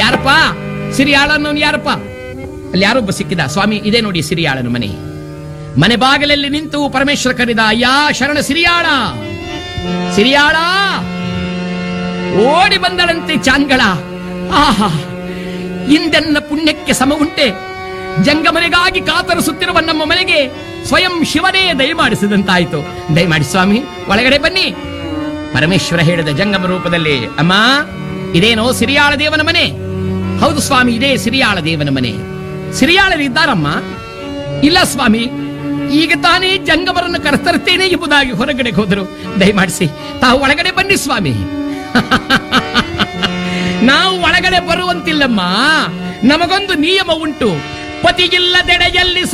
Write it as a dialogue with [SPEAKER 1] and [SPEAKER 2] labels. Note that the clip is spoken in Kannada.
[SPEAKER 1] ಯಾರಪ್ಪ ಸಿರಿಯಾಳ ಅನ್ನೋನು ಯಾರಪ್ಪ ಅಲ್ಲಿ ಯಾರೊಬ್ಬ ಸಿಕ್ಕಿದ ಸ್ವಾಮಿ ಇದೇ ನೋಡಿ ಸಿರಿಯಾಳನ ಮನೆ ಮನೆ ಬಾಗಿಲಲ್ಲಿ ನಿಂತು ಪರಮೇಶ್ವರ ಕರೆದ ಅಯ್ಯ ಶರಣ ಸಿರಿಯಾಳ ಸಿರಿಯಾಳ ಓಡಿ ಬಂದಳಂತೆ ಚಾನ್ಗಳ ಆಹಾ ಇಂದೆನ್ನ ಪುಣ್ಯಕ್ಕೆ ಸಮ ಉಂಟೆ ಜಂಗಮನೆಗಾಗಿ ಕಾತರಿಸುತ್ತಿರುವ ನಮ್ಮ ಮನೆಗೆ ಸ್ವಯಂ ಶಿವನೇ ದಯಮಾಡಿಸಿದಂತಾಯಿತು ದಯಮಾಡಿ ಸ್ವಾಮಿ ಒಳಗಡೆ ಬನ್ನಿ ಪರಮೇಶ್ವರ ಹೇಳಿದ ಜಂಗಮ ರೂಪದಲ್ಲಿ ಅಮ್ಮ ಇದೇನೋ ಸಿರಿಯಾಳ ದೇವನ ಮನೆ ಹೌದು ಸ್ವಾಮಿ ಇದೇ ಸಿರಿಯಾಳ ದೇವನ ಮನೆ ಸಿರಿಯಾಳರಿದ್ದಾರಮ್ಮ ಇಲ್ಲ ಸ್ವಾಮಿ ಈಗ ತಾನೇ ಜಂಗಮರನ್ನು ಕರೆತರ್ತೇನೆ ಎಂಬುದಾಗಿ ಹೊರಗಡೆ ಹೋದರು ದಯಮಾಡಿಸಿ ತಾವು ಒಳಗಡೆ ಬನ್ನಿ ಸ್ವಾಮಿ ನಾವು ಒಳಗಡೆ ಬರುವಂತಿಲ್ಲಮ್ಮ ನಮಗೊಂದು ನಿಯಮ ಉಂಟು ಪತಿಗಿಲ್ಲದೆಡೆಯಲ್ಲಿ